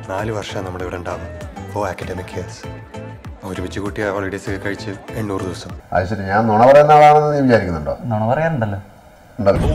നാല് വർഷം നമ്മുടെ ഇവിടെ ഉണ്ടാവും ഫോർ അക്കാഡമിക് ഇയേഴ്സ് ഒരുമിച്ച് കൂട്ടിയ ഹോളിഡേയ്സ് ഒക്കെ കഴിച്ച് എണ്ണൂറ് ദിവസം അത് ശരി ഞാൻ നുണ പറയുന്ന ആളാണെന്ന് നീ വിചാരിക്കുന്നുണ്ടോ നുണ പറയാറുണ്ടല്ലോ ഉണ്ടല്ലോ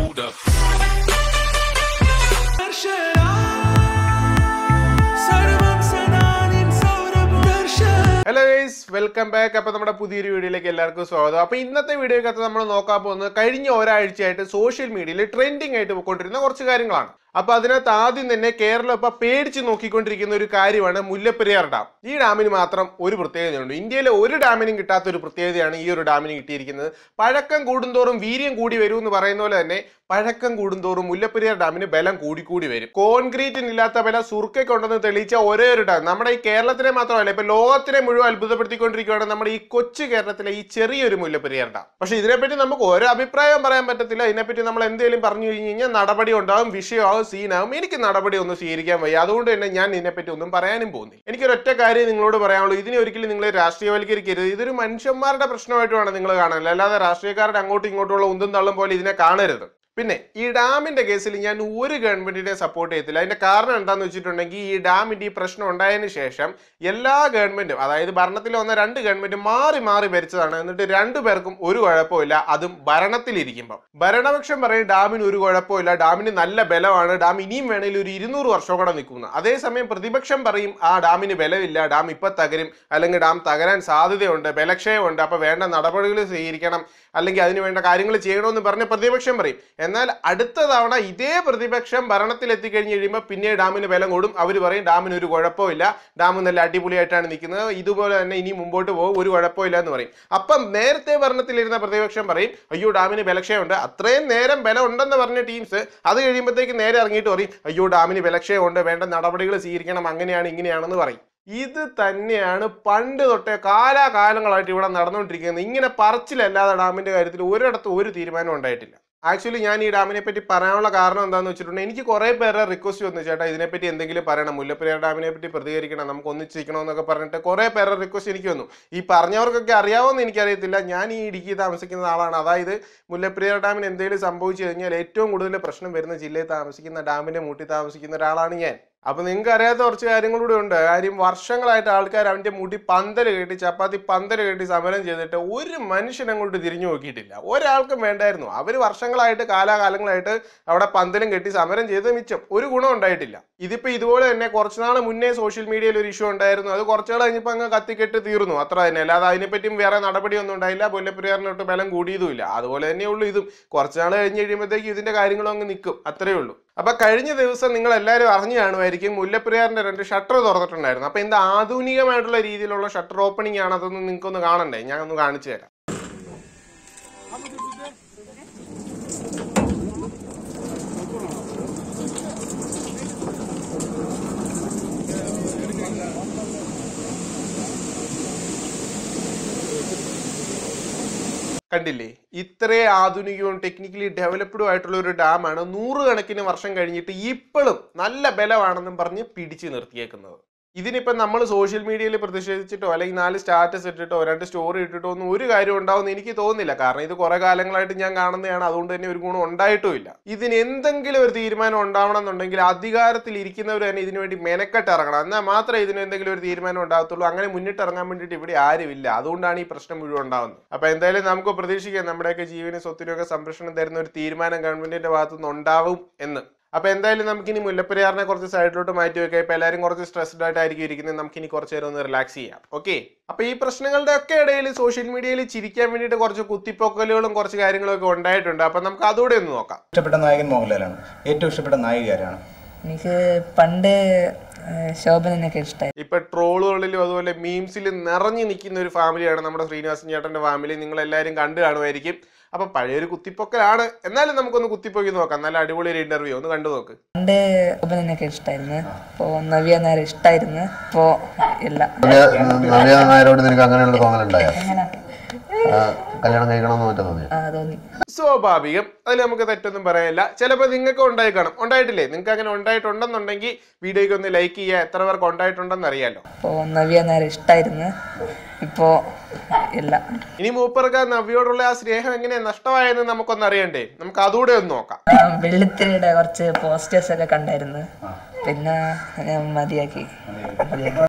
ഹലോ ഗൈസ് വെൽക്കം ബാക്ക് അപ്പൊ നമ്മുടെ പുതിയൊരു വീഡിയോയിലേക്ക് എല്ലാവർക്കും സ്വാഗതം അപ്പൊ ഇന്നത്തെ വീഡിയോക്കകത്ത് നമ്മൾ നോക്കാൻ പോകുന്നത് കഴിഞ്ഞ ഒരാഴ്ചയായിട്ട് സോഷ്യൽ മീഡിയയിൽ ട്രെൻഡിങ് ആയിട്ട് പോയിക്കൊണ്ടിരുന്ന കുറച്ച് കാര്യങ്ങളാണ് അപ്പൊ അതിനകത്ത് ആദ്യം തന്നെ കേരളം ഇപ്പൊ പേടിച്ച് നോക്കിക്കൊണ്ടിരിക്കുന്ന ഒരു കാര്യമാണ് മുല്ലപ്പെരിയാർ ഡാം ഈ ഡാമിന് മാത്രം ഒരു പ്രത്യേകതയുണ്ട് ഇന്ത്യയിലെ ഒരു ഡാമിനും കിട്ടാത്ത ഒരു പ്രത്യേകതയാണ് ഈ ഒരു ഡാമിന് കിട്ടിയിരിക്കുന്നത് പഴക്കം കൂടുന്തോറും വീര്യം കൂടി വരും എന്ന് പറയുന്ന പോലെ തന്നെ പഴക്കം കൂടുന്തോറും മുല്ലപ്പെരിയാർ ഡാമിന് ബലം കൂടിക്കൂടി വരും കോൺക്രീറ്റിനില്ലാത്ത ബലം സുർക്കൊണ്ടെന്ന് തെളിയിച്ച ഒരേ ഒരു ഡാം നമ്മുടെ ഈ കേരളത്തിനെ മാത്രമല്ല ഇപ്പൊ ലോകത്തിനെ മുഴുവൻ അത്ഭുതപ്പെടുത്തിക്കൊണ്ടിരിക്കുകയാണ് നമ്മുടെ ഈ കൊച്ചു കേരളത്തിലെ ഈ ചെറിയൊരു മുല്ലപ്പെരിയാർ ഡാം പക്ഷെ ഇതിനെപ്പറ്റി നമുക്ക് ഒരു അഭിപ്രായം പറയാൻ പറ്റത്തില്ല ഇതിനെപ്പറ്റി നമ്മൾ എന്തെങ്കിലും പറഞ്ഞു കഴിഞ്ഞ് കഴിഞ്ഞാൽ നടപടി ഉണ്ടാവും വിഷയമാവും സീനാവും എനിക്ക് നടപടി ഒന്നും സ്വീകരിക്കാൻ വയ്യ അതുകൊണ്ട് തന്നെ ഞാൻ ഇതിനെപ്പറ്റി ഒന്നും പറയാനും പോകുന്നില്ല എനിക്കൊരു ഒറ്റ കാര്യം നിങ്ങളോട് പറയാനുള്ളൂ ഇതിനെ ഒരിക്കലും നിങ്ങൾ രാഷ്ട്രീയവൽക്കരിക്കരുത് ഇതൊരു മനുഷ്യന്മാരുടെ പ്രശ്നമായിട്ട് വേണം നിങ്ങൾ കാണാൻ അല്ലാതെ രാഷ്ട്രീയക്കാരുടെ അങ്ങോട്ടും ഇങ്ങോട്ടുള്ള ഉന്തും തള്ളും പോലെ ഇതിനെ കാണരുത് പിന്നെ ഈ ഡാമിന്റെ കേസിൽ ഞാൻ ഒരു ഗവൺമെന്റിനെ സപ്പോർട്ട് ചെയ്യത്തില്ല അതിന്റെ കാരണം എന്താണെന്ന് വെച്ചിട്ടുണ്ടെങ്കിൽ ഈ ഡാമിന്റെ ഈ പ്രശ്നം ഉണ്ടായതിനു ശേഷം എല്ലാ ഗവൺമെന്റും അതായത് ഭരണത്തിൽ വന്ന രണ്ട് ഗവൺമെന്റും മാറി മാറി ഭരിച്ചതാണ് എന്നിട്ട് രണ്ടു പേർക്കും ഒരു കുഴപ്പമില്ല അതും ഭരണത്തിലിരിക്കുമ്പോൾ ഭരണപക്ഷം പറയും ഡാമിന് ഒരു കുഴപ്പമില്ല ഡാമിന് നല്ല ബലമാണ് ഡാം ഇനിയും വേണമെങ്കിൽ ഒരു ഇരുന്നൂറ് വർഷം കൂടെ നിൽക്കുന്നു അതേസമയം പ്രതിപക്ഷം പറയും ആ ഡാമിന് ബലമില്ല ഡാം ഇപ്പൊ തകരും അല്ലെങ്കിൽ ഡാം തകരാൻ സാധ്യതയുണ്ട് ബലക്ഷയമുണ്ട് അപ്പൊ വേണ്ട നടപടികൾ സ്വീകരിക്കണം അല്ലെങ്കിൽ അതിന് വേണ്ട കാര്യങ്ങൾ ചെയ്യണമെന്ന് പറഞ്ഞ് പ്രതിപക്ഷം പറയും എന്നാൽ അടുത്ത തവണ ഇതേ പ്രതിപക്ഷം ഭരണത്തിൽ എത്തിക്കഴിഞ്ഞ് കഴിയുമ്പോൾ പിന്നെ ഡാമിന് ബലം കൂടും അവർ പറയും ഡാമിന് ഒരു കുഴപ്പമില്ല ഡാം നല്ല അടിപൊളിയായിട്ടാണ് നിൽക്കുന്നത് ഇതുപോലെ തന്നെ ഇനി മുമ്പോട്ട് പോകും ഒരു കുഴപ്പമില്ല എന്ന് പറയും അപ്പം നേരത്തെ ഭരണത്തിലിരുന്ന പ്രതിപക്ഷം പറയും അയ്യോ ഡാമിന് ബലക്ഷയമുണ്ട് അത്രയും നേരം ബലം ഉണ്ടെന്ന് പറഞ്ഞ ടീംസ് അത് കഴിയുമ്പോഴത്തേക്ക് നേരെ ഇറങ്ങിയിട്ട് പറയും അയ്യോ ഡാമിന് ബലക്ഷയമുണ്ട് വേണ്ട നടപടികൾ സ്വീകരിക്കണം അങ്ങനെയാണ് ഇങ്ങനെയാണെന്ന് പറയും ഇത് തന്നെയാണ് പണ്ട് തൊട്ടേ കാലാകാലങ്ങളായിട്ട് ഇവിടെ നടന്നുകൊണ്ടിരിക്കുന്നത് ഇങ്ങനെ പറച്ചിലല്ലാതെ ഡാമിന്റെ കാര്യത്തിൽ ഒരിടത്തും ഒരു തീരുമാനം ഉണ്ടായിട്ടില്ല ആക്ച്വലി ഞാൻ ഈ ഡാമിനെ പറ്റി പറയാനുള്ള കാരണം എന്താണെന്ന് വെച്ചിട്ടുണ്ടെങ്കിൽ എനിക്ക് കുറേ പേരുടെ റിക്വസ്റ്റ് വന്നു ചേട്ടാ ഇതിനെപ്പറ്റി എന്തെങ്കിലും പറയണം മുല്ലപ്പെരിയാർ ഡാമിനെ പറ്റി പ്രതികരിക്കണം നമുക്ക് ഒന്നിച്ചിരിക്കണമെന്നൊക്കെ പറഞ്ഞിട്ട് കുറേ പേരുടെ റിക്വസ്റ്റ് എനിക്ക് വന്നു ഈ പറഞ്ഞവർക്കൊക്കെ അറിയാവുമെന്ന് എനിക്കറിയത്തില്ല ഞാൻ ഈ ഇടുക്കി താമസിക്കുന്ന ആളാണ് അതായത് മുല്ലപ്പെരിയാർ ഡാമിന് എന്തെങ്കിലും സംഭവിച്ചു കഴിഞ്ഞാൽ ഏറ്റവും കൂടുതൽ പ്രശ്നം വരുന്ന ജില്ലയിൽ താമസിക്കുന്ന ഡാമിന്റെ മൂട്ടി താമസിക്കുന്ന ഒരാളാണ് ഞാൻ അപ്പൊ നിങ്ങൾക്ക് അറിയാത്ത കുറച്ച് കാര്യങ്ങളൂടെ ഉണ്ട് കാര്യം വർഷങ്ങളായിട്ട് ആൾക്കാർ അവന്റെ മുടി പന്തല് കെട്ടി ചപ്പാത്തി പന്തല് കെട്ടി സമരം ചെയ്തിട്ട് ഒരു മനുഷ്യൻ അങ്ങോട്ട് തിരിഞ്ഞു നോക്കിയിട്ടില്ല ഒരാൾക്കും വേണ്ടായിരുന്നു അവർ വർഷങ്ങളായിട്ട് കാലാകാലങ്ങളായിട്ട് അവിടെ പന്തലും കെട്ടി സമരം ചെയ്ത് മിച്ചം ഒരു ഗുണം ഉണ്ടായിട്ടില്ല ഇതിപ്പോ ഇതുപോലെ തന്നെ കുറച്ചുനാൾ മുന്നേ സോഷ്യൽ മീഡിയയിൽ ഒരു ഇഷ്യൂ ഉണ്ടായിരുന്നു അത് കുറച്ചുനാൾ കഴിഞ്ഞപ്പോൾ അങ്ങ് കത്തിക്കെട്ട് തീർന്നു അത്ര തന്നെ അല്ലാതെ അതിനെപ്പറ്റിയും വേറെ നടപടിയൊന്നും ഉണ്ടായില്ല മുല്ലപ്പെരിയാറിനോട്ട് ബലം കൂടിയതുമില്ല അതുപോലെ തന്നെയുള്ളൂ ഇതും കുറച്ചുനാൾ കഴിഞ്ഞ് കഴിയുമ്പോഴത്തേക്ക് ഇതിന്റെ കാര്യങ്ങളും അങ്ങ് നിൽക്കും അത്രേ ഉള്ളൂ അപ്പൊ കഴിഞ്ഞ ദിവസം നിങ്ങൾ എല്ലാവരും അറിഞ്ഞു കാണുമായിരിക്കും മുല്ലപ്പെരിയാറിന്റെ രണ്ട് ഷട്ടർ തുറന്നിട്ടുണ്ടായിരുന്നു അപ്പൊ എന്ത് ആധുനികമായിട്ടുള്ള രീതിയിലുള്ള ഷട്ടർ ഓപ്പണിംഗ് ആണ് അതൊന്ന് നിങ്ങൾക്കൊന്ന് കാണണ്ടേ ഞാൻ ഒന്ന് കാണിച്ചു തരാം കണ്ടില്ലേ ഇത്രേ ആധുനികവും ടെക്നിക്കലി ഡെവലപ്ഡും ആയിട്ടുള്ള ഒരു ഡാമാണ് നൂറുകണക്കിന് വർഷം കഴിഞ്ഞിട്ട് ഇപ്പോഴും നല്ല ബലമാണെന്നും പറഞ്ഞ് പിടിച്ചു നിർത്തിയേക്കുന്നത് ഇതിനിപ്പം നമ്മൾ സോഷ്യൽ മീഡിയയിൽ പ്രതിഷേധിച്ചിട്ടോ അല്ലെങ്കിൽ നാല് സ്റ്റാറ്റസ് ഇട്ടിട്ടോ രണ്ട് സ്റ്റോറി ഇട്ടിട്ടോ ഒന്നും ഒരു കാര്യം ഉണ്ടാവുമെന്ന് എനിക്ക് തോന്നുന്നില്ല കാരണം ഇത് കുറെ കാലങ്ങളായിട്ട് ഞാൻ കാണുന്നതാണ് അതുകൊണ്ട് തന്നെ ഒരു ഗുണം ഉണ്ടായിട്ടുമില്ല ഇതിന് എന്തെങ്കിലും ഒരു തീരുമാനം ഉണ്ടാവണം എന്നുണ്ടെങ്കിൽ അധികാരത്തിൽ ഇരിക്കുന്നവർ തന്നെ ഇതിനു വേണ്ടി മെനക്കെട്ട് ഇറങ്ങണം എന്നാൽ മാത്രമേ ഇതിന് എന്തെങ്കിലും ഒരു തീരുമാനം ഉണ്ടാകത്തുള്ളൂ അങ്ങനെ മുന്നിട്ട് ഇറങ്ങാൻ വേണ്ടിയിട്ട് ഇവിടെ ആരുമില്ല അതുകൊണ്ടാണ് ഈ പ്രശ്നം മുഴുവൻ ഉണ്ടാകുന്നത് അപ്പൊ എന്തായാലും നമുക്ക് പ്രതീക്ഷിക്കാം നമ്മുടെയൊക്കെ ജീവനും സ്വത്തിനൊക്കെ സംരക്ഷണം തരുന്ന ഒരു തീരുമാനം ഗവൺമെന്റിന്റെ ഭാഗത്തുനിന്ന് ഉണ്ടാവും എന്ന് അപ്പൊ എന്തായാലും നമുക്കിനി മുല്ലപ്പെരിയാറിനെ കുറച്ച് സൈഡിലോട്ട് മാറ്റി വെക്കാം ഇപ്പൊ എല്ലാവരും കുറച്ച് സ്ട്രെസ്ഡ് ആയിട്ടായിരിക്കും ഇരിക്കുന്നത് നമുക്കിനി കുറച്ച് നേരം ഒന്ന് റിലാക്സ് ചെയ്യാം ഓക്കെ അപ്പൊ ഈ പ്രശ്നങ്ങളുടെ ഒക്കെ ഇടയിൽ സോഷ്യൽ മീഡിയയിൽ ചിരിക്കാൻ വേണ്ടിയിട്ട് കുറച്ച് കുത്തിപ്പൊക്കലുകളും കുറച്ച് കാര്യങ്ങളും ഒക്കെ ഉണ്ടായിട്ടുണ്ട് അപ്പൊ നമുക്ക് അതുകൂടെ ഒന്ന് നോക്കാം ഇഷ്ടപ്പെട്ട നായകൻ മോഹൻലാലാണ് ഏറ്റവും ഇഷ്ടപ്പെട്ട നായിക ആരാണ് എനിക്ക് പണ്ട് ഏഹ്, ശോഭനനൊക്കെ ഇഷ്ടമായി ഇപ്പൊ ട്രോളുകളിലും അതുപോലെ മീംസിലും നിറഞ്ഞു നിൽക്കുന്ന ഒരു ഫാമിലിയാണ് നമ്മുടെ ശ്രീനിവാസൻ ചേട്ടന്റെ ഫാമിലി നിങ്ങൾ എല്ലാവരും കണ്ടു കാണുമായിരിക്കും അപ്പൊ പഴയൊരു കുത്തിപ്പൊക്കലാണ് എന്നാലും നമുക്കൊന്ന് കുത്തിപ്പൊക്കി നോക്കാം നല്ല അടിപൊളി ഒരു ഇന്റർവ്യൂ ഒന്ന് കണ്ടു നോക്ക് പണ്ട് ശോഭനനൊക്കെ ഇഷ്ടമായിരുന്നു ഇപ്പോൾ നവ്യ നേരെ ഇഷ്ടമായിരുന്നു ഇപ്പോൾ ഇല്ല നവ്യ നവ്യ നായരോട് നിനക്ക് അങ്ങനെയുള്ള തോന്നലുണ്ടായോ അങ്ങനെ ആ, കല്യാണം കഴിക്കണമെന്ന് മറ്റോ തോന്നിയോ ആ തോന്നി സ്വാഭാവികം അതിൽ നമുക്ക് തെറ്റൊന്നും പറയാനില്ല ചിലപ്പോൾ നിങ്ങൾക്ക് ഉണ്ടായി കാണും ഉണ്ടായിട്ടില്ലേ നിങ്ങൾക്ക് അങ്ങനെ ഉണ്ടായിട്ടുണ്ടെന്നുണ്ടെങ്കിൽ വീഡിയോയ്ക്ക് ഒന്ന് ലൈക്ക് ചെയ്യുക എത്ര പേർക്ക് ഉണ്ടായിട്ടുണ്ടെന്ന് അറിയാലോ ഇപ്പോൾ നവ്യ നേരെ ഇഷ്ടമായിരുന്നു ഇപ്പോൾ ഇല്ല ഇനി മൂപ്പർക്ക് ആ നവ്യോടുള്ള ആ സ്നേഹം എങ്ങനെ നഷ്ടമായെന്ന് നമുക്കൊന്ന് അറിയണ്ടേ നമുക്ക് അതുകൂടെ ഒന്ന് നോക്കാം ആ, വെള്ളിത്തിരിയുടെ കുറച്ച് പോസ്റ്റേഴ്സ് ഒക്കെ കണ്ടായിരുന്നു പിന്നെ ഞാൻ മതിയാക്കി മതിയാക്കി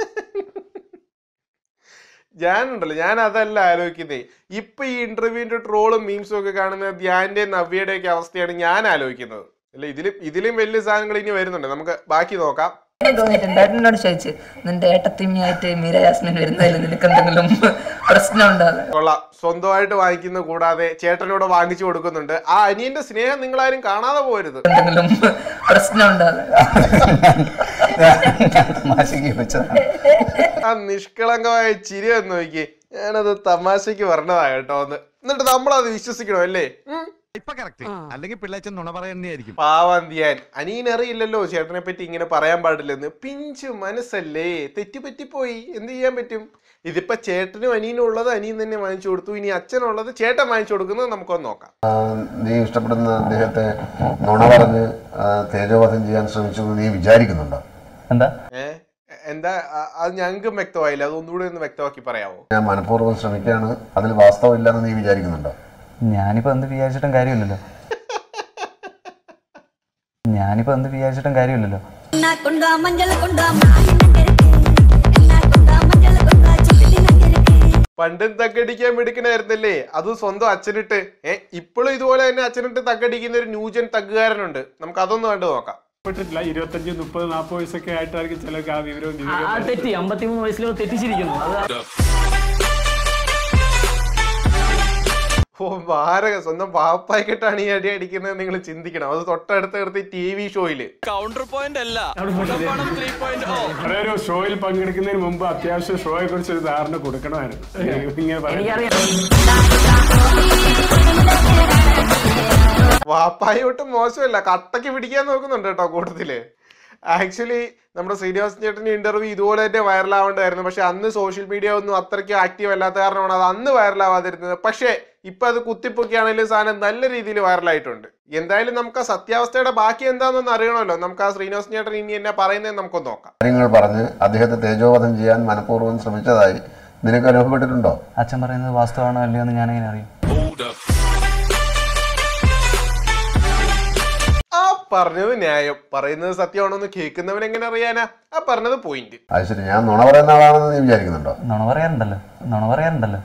ഞാനുണ്ടല്ലോ ഞാൻ അതല്ല ആലോചിക്കുന്നേ ഇപ്പൊ ഈ ഇന്റർവ്യൂവിന്റെ ട്രോളും മീംസും ഒക്കെ കാണുന്ന ധ്യാന്റെ നവ്യയുടെ ഒക്കെ അവസ്ഥയാണ് ഞാൻ ആലോചിക്കുന്നത് അല്ല ഇതിലും ഇതിലും വലിയ സാധനങ്ങൾ ഇനി വരുന്നുണ്ട് നമുക്ക് ബാക്കി നോക്കാം എനിക്ക് തോന്നിയിട്ടുണ്ട് ഏട്ടനോട് ചോദിച്ചു നിന്റെ ഏട്ടത്തിമ്മിയായിട്ട് മീര ജാസ്മിൻ വരുന്നതിൽ നിനക്ക് എന്തെങ്കിലും പ്രശ്നം ഉണ്ടാകും കൊള്ളാം സ്വന്തമായിട്ട് വാങ്ങിക്കുന്ന കൂടാതെ ചേട്ടനോട് വാങ്ങിച്ചു കൊടുക്കുന്നുണ്ട് ആ അനിയന്റെ സ്നേഹം നിങ്ങളാരും കാണാതെ പോരുത് എന്തെങ്കിലും പ്രശ്നം ഉണ്ടാകും തമാശക്ക് വെച്ചതാണ് ആ നിഷ്കളങ്കമായ ചിരി ഒന്ന് നോക്കി ഞാനത് തമാശക്ക് പറഞ്ഞതാ കേട്ടോ എന്ന് എന്നിട്ട് നമ്മളത് വിശ്വസിക്കണോ അല്ലേ ഉം. ഇപ്പൊ കറക്റ്റ് അല്ലെങ്കിൽ പിള്ളേച്ചൻ നുണ പറയുന്നതായിരിക്കും പാവം ധ്യാൻ അനിയൻ അറിയില്ലല്ലോ ചേട്ടനെ പറ്റി ഇങ്ങനെ പറയാൻ പാടില്ലെന്ന് പിഞ്ചു മനസ്സല്ലേ തെറ്റുപറ്റിപ്പോയി എന്ത് ചെയ്യാൻ പറ്റും ഇതിപ്പോ ചേട്ടനും അനിയനും ഉള്ളത് അനിയൻ തന്നെ വാങ്ങിച്ചു കൊടുത്തു ഇനി അച്ഛനുള്ളത് ചേട്ടൻ വാങ്ങിച്ചു കൊടുക്കുന്നത് നമുക്കൊന്ന് നോക്കാം ആ, നീ ഇഷ്ടപ്പെടുന്ന അദ്ദേഹത്തെ നുണ പറഞ്ഞ് ആ, തേജോവധം ചെയ്യാൻ ശ്രമിച്ചു എന്ന് നീ വിചാരിക്കുന്നുണ്ടോ എന്താ ഏ എന്താ ആ- അത് ഞങ്ങൾക്കും വ്യക്തമായില്ല അതൊന്നുകൂടി ഒന്ന് വ്യക്തമാക്കി പറയാമോ ഞാൻ മനഃപൂർവ്വം ശ്രമിക്കുകയാണ് അതിൽ വാസ്തവമില്ലെന്ന് നീ വിചാരിക്കുന്നുണ്ടോ ഞാനിപ്പോ എന്ത് വിചാരിച്ചിട്ടും കാര്യമില്ലല്ലോ ഞാനിപ്പോ എന്ത് വിചാരിച്ചിട്ടും കാര്യമില്ലല്ലോ என்ன கொண்டா மஞ்சள் கொண்டா மாலை நங்கிருக்கு என்ன கொண்டா மஞ்சள் கொண்டா சிப்பிலி நங்கிருக்கு പണ്ടും തക്കടിക്കാൻ മിടുക്കനായിരുന്നല്ലേ അത് സ്വന്തം അച്ഛനിട്ട് ഏ ഇപ്പോഴും ഇതുപോലെ തന്നെ അച്ഛനിട്ട് തക്കടിക്കുന്ന ഒരു ന്യൂജൻ തഗ്ഗുകാരനുണ്ട് നമുക്ക് അതൊന്ന് കണ്ടു നോക്കാം പെട്ടിട്ടില്ല ഇരുപത്തഞ്ച് മുപ്പത് നാൽപ്പത് വയസ്സൊക്കെ ആയിട്ടായിരിക്കും ചിലർക്ക് ആ വിവരവും ആ വിവരവും തെറ്റി അമ്പത്തിമൂന്ന് വയസ്സിൽ തെറ്റിച്ചിരിക്കുന്നു അത് ഓ മാരക സ്വന്തം പാപ്പായിക്കിട്ടാണ് ഈ അടി അടിക്കുന്നത് നിങ്ങൾ ചിന്തിക്കണം അത് തൊട്ടടുത്ത് നിർത്തി ടി വി ഷോയില് കുറേ ഒരു ഷോയിൽ പങ്കെടുക്കുന്നതിന് മുമ്പ് അത്യാവശ്യം ഷോയെ കുറിച്ച് ഒരു ധാരണ കൊടുക്കണമായിരുന്നു ഇങ്ങനെ പറയാം എനിക്കറിയാം വാപ്പായി ഒട്ടും മോശമല്ല കട്ടക്ക് പിടിക്കാൻ നോക്കുന്നുണ്ട് കേട്ടോ കൂട്ടത്തില് ആക്ച്വലി നമ്മുടെ ശ്രീനിവാസൻ ചേട്ടൻ്റെ ഇന്റർവ്യൂ ഇതുപോലെ തന്നെ വൈറലാവേണ്ടായിരുന്നു പക്ഷെ അന്ന് സോഷ്യൽ മീഡിയ ഒന്നും അത്രയ്ക്ക് ആക്റ്റീവ് അല്ലാത്ത കാരണമാണ് അത് അന്ന് വൈറലാവാതിരുന്നത് പക്ഷേ ഇപ്പൊ അത് കുത്തിപ്പൊക്കിയാണെങ്കിലും സാധനം നല്ല രീതിയിൽ വൈറലായിട്ടുണ്ട് എന്തായാലും നമുക്ക് ആ സത്യാവസ്ഥയുടെ ബാക്കി എന്താണെന്നൊന്ന് അറിയണമല്ലോ നമുക്ക് ആ ശ്രീനിവാസൻ ചേട്ടൻ ഇനി എന്നാ പറയുന്നത് നമുക്കൊന്ന് നോക്കാം കാര്യങ്ങൾ പറഞ്ഞ് അദ്ദേഹത്തെ തേജോവധം ചെയ്യാൻ മനഃപൂർവ്വം ശ്രമിച്ചതായി നിനക്ക് അനുഭവപ്പെട്ടിട്ടുണ്ടോ അച്ഛൻ പറയുന്നത് വാസ്തവമാണോ അല്ലയോ എന്ന് ഞാൻ എങ്ങനെ അറിയും ആ പറഞ്ഞത് ന്യായം പറയുന്നത് സത്യമാണോ എന്ന് കേൾക്കുന്നവൻ എങ്ങനെ അറിയാനാ ആ പറഞ്ഞത് പോയിന്റ് അത് ശരി ഞാൻ നുണ പറയുന്ന ആളാണെന്ന് നീ വിചാരിക്കുന്നുണ്ടോ നുണ പറയാറുണ്ടല്ലോ നുണ പറയാറുണ്ടല്ലോ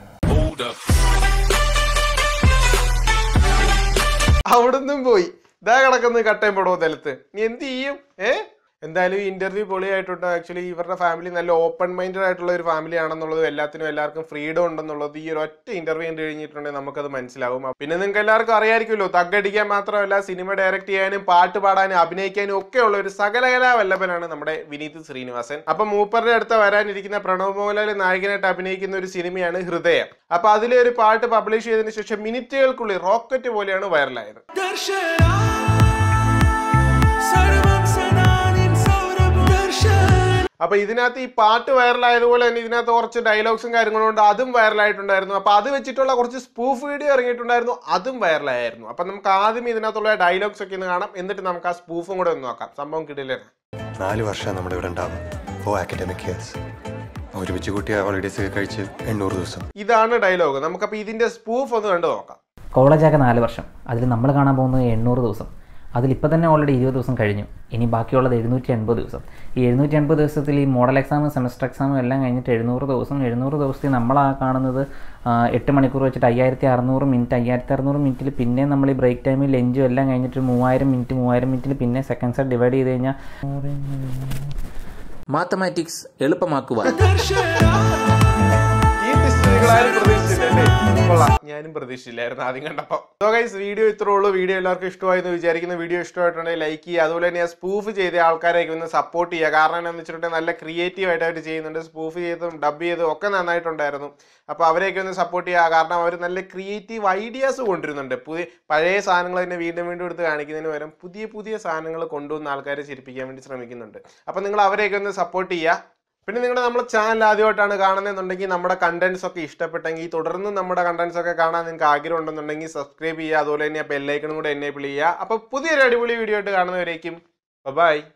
അവിടുന്നും പോയി ഇതാ കിടക്കുന്നത് കട്ടയം പെടോ നിലത്ത് നീ എന്ത് ചെയ്യും ഏ എന്തായാലും ഈ ഇന്റർവ്യൂ പൊളിയായിട്ടുണ്ട് ആക്ച്വലി ഇവരുടെ ഫാമിലി നല്ല ഓപ്പൺ മൈൻഡഡ് ആയിട്ടുള്ള ഒരു ഫാമിലി ആണെന്നുള്ളതും എല്ലാത്തിനും എല്ലാവർക്കും ഫ്രീഡം ഉണ്ടെന്നുള്ളത് ഈ ഒരു ഒറ്റ ഇന്റർവ്യൂ കണ്ടു കഴിഞ്ഞിട്ടുണ്ടെങ്കിൽ നമുക്കത് മനസ്സിലാവും പിന്നെ നിങ്ങൾക്ക് എല്ലാവർക്കും അറിയാമായിരിക്കുമല്ലോ തగ్గടിക്കാൻ മാത്രമല്ല സിനിമ ഡയറക്റ്റ് ചെയ്യാനും പാട്ട് പാടാനും അഭിനയിക്കാനും ഒക്കെ ഉള്ള ഒരു സകലകലാ വല്ലഭനാണ് നമ്മുടെ വിനീത് ശ്രീനിവാസൻ അപ്പൊ മൂപ്പറുടെ അടുത്ത് വരാനിരിക്കുന്ന പ്രണവ് മോഹൻലാൽ നായകനായിട്ട് അഭിനയിക്കുന്ന ഒരു സിനിമയാണ് ഹൃദയം അപ്പൊ അതിലെ ഒരു പാട്ട് പബ്ലിഷ് ചെയ്തതിനു ശേഷം മിനിറ്റുകൾക്കുള്ളിൽ റോക്കറ്റ് പോലെയാണ് വൈറലായത് അപ്പൊ ഇതിനകത്ത് ഈ പാട്ട് വൈറലായതുപോലെ തന്നെ ഇതിനകത്ത് കുറച്ച് ഡയലോഗ്സും കാര്യങ്ങളും ഉണ്ട് അതും വൈറലായിട്ടുണ്ടായിരുന്നു അപ്പൊ അത് വെച്ചിട്ടുള്ള കുറച്ച് സ്പൂഫ് വീഡിയോ ഇറങ്ങിയിട്ടുണ്ടായിരുന്നു അതും വൈറലായിരുന്നു അപ്പൊ നമുക്ക് ആദ്യം ഇതിനകത്തുള്ള ഡയലോഗ്സ് ഒക്കെ ഒന്ന് കാണാം എന്നിട്ട് നമുക്ക് ആ സ്പൂഫും കൂടെ ഒന്ന് നോക്കാം സംഭവം കിട്ടില്ല നാല് വർഷം നമ്മുടെ ഇവിടെ ഉണ്ടാവും ഫോർ അക്കാഡമിക് ഇയേഴ്സ് ഒരുമിച്ച് കൂട്ടിയ ഹോളിഡേസ് ഒക്കെ കഴിച്ച് എണ്ണൂറ് ദിവസം ഇതാണ് ഡയലോഗ് നമുക്കപ്പോൾ ഇതിന്റെ സ്പൂഫ് ഒന്ന് കണ്ടു നോക്കാം കോളേജൊക്കെ നാല് വർഷം അതിൽ നമ്മൾ കാണാൻ പോകുന്നത് എണ്ണൂറ് ദിവസം അതിലിപ്പോൾ തന്നെ ഓൾറെഡി ഇരുപത് ദിവസം കഴിഞ്ഞു ഇനി ബാക്കിയുള്ളത് എഴുന്നൂറ്റി എൺപത് ദിവസം ഈ എഴുന്നൂറ്റി എൺപത് ദിവസത്തിൽ ഈ മോഡൽ എക്സാമും സെമസ്റ്റർ എക്സാമും എല്ലാം കഴിഞ്ഞിട്ട് എഴുന്നൂറ് ദിവസം എഴുന്നൂറ് ദിവസത്തിൽ നമ്മൾ ആ കാണുന്നത് ആ, എട്ട് മണിക്കൂർ വെച്ചിട്ട് അയ്യായിരത്തി അറുന്നൂറ് മിനിറ്റ് അയ്യായിരത്തി അറുന്നൂറ് മിനിറ്റിൽ പിന്നെ നമ്മൾ ഈ ബ്രേക്ക് ടൈമിൽ ലഞ്ചും എല്ലാം കഴിഞ്ഞിട്ട് മൂവായിരം മിനിറ്റ് മൂവായിരം മിനിറ്റിൽ പിന്നെ സെക്കൻഡ് സെറ്റ് ഡിവൈഡ് ചെയ്ത് കഴിഞ്ഞാൽ മാത്തമാറ്റിക്സ് എളുപ്പമാക്കുവാൻ ഈ ടിസ്റ്റുകളാരും പ്രതീക്ഷിച്ചില്ലല്ലേ കൊള്ളാം ഞാനും പ്രതീക്ഷിച്ചില്ലായിരുന്നു ആദ്യം കണ്ടപ്പോൾ സോ ഗൈസ് വീഡിയോ ഇത്രേ ഉള്ളൂ വീഡിയോ എല്ലാവർക്കും ഇഷ്ടമായി എന്ന് വിചാരിക്കുന്ന വീഡിയോ ഇഷ്ടമായിട്ടുണ്ടെങ്കിൽ ലൈക്ക് ചെയ്യുക അതുപോലെ തന്നെ സ്പൂഫ് ചെയ്ത ആൾക്കാരെയൊക്കെ ഒന്ന് സപ്പോർട്ട് ചെയ്യുക കാരണം എന്താണെന്ന് വെച്ചിട്ടുണ്ടെങ്കിൽ നല്ല ക്രിയേറ്റീവ് ആയിട്ട് അവർ ചെയ്യുന്നുണ്ട് സ്പൂഫ് ചെയ്തും ഡബ് ചെയ്തും ഒക്കെ നന്നായിട്ടുണ്ടായിരുന്നു അപ്പോൾ അവരെയൊക്കെ ഒന്ന് സപ്പോർട്ട് ചെയ്യുക കാരണം അവർ നല്ല ക്രിയേറ്റീവ് ഐഡിയാസ് കൊണ്ടുവരുന്നുണ്ട് പുതിയ പഴയ സാധനങ്ങൾ തന്നെ വീണ്ടും വീണ്ടും എടുത്ത് കാണിക്കുന്നതിന് പകരം പുതിയ പുതിയ സാധനങ്ങൾ കൊണ്ടുവന്ന് ആൾക്കാരെ ചിരിപ്പിക്കാൻ വേണ്ടി ശ്രമിക്കുന്നുണ്ട് അപ്പോൾ നിങ്ങൾ അവരെയൊക്കെ ഒന്ന് സപ്പോർട്ട് ചെയ്യുക പിന്നെ നിങ്ങളുടെ നമ്മുടെ ചാനൽ ആദ്യമായിട്ടാണ് കാണുന്നതെന്നുണ്ടെങ്കിൽ നമ്മുടെ കണ്ടന്റ്സ് ഒക്കെ ഇഷ്ടപ്പെട്ടെങ്കിൽ തുടർന്ന് നമ്മുടെ കണ്ടന്റ്സ് ഒക്കെ കാണാൻ നിങ്ങൾക്ക് ആഗ്രഹം ഉണ്ടെന്നുണ്ടെങ്കിൽ സബ്സ്ക്രൈബ് ചെയ്യുക അതുപോലെ തന്നെ ബെല്ലൈക്കണും കൂടെ എനേബിൾ ചെയ്യുക അപ്പോൾ പുതിയൊരു അടിപൊളി വീഡിയോ ആയിട്ട് കാണുന്നവരേക്കും ബൈ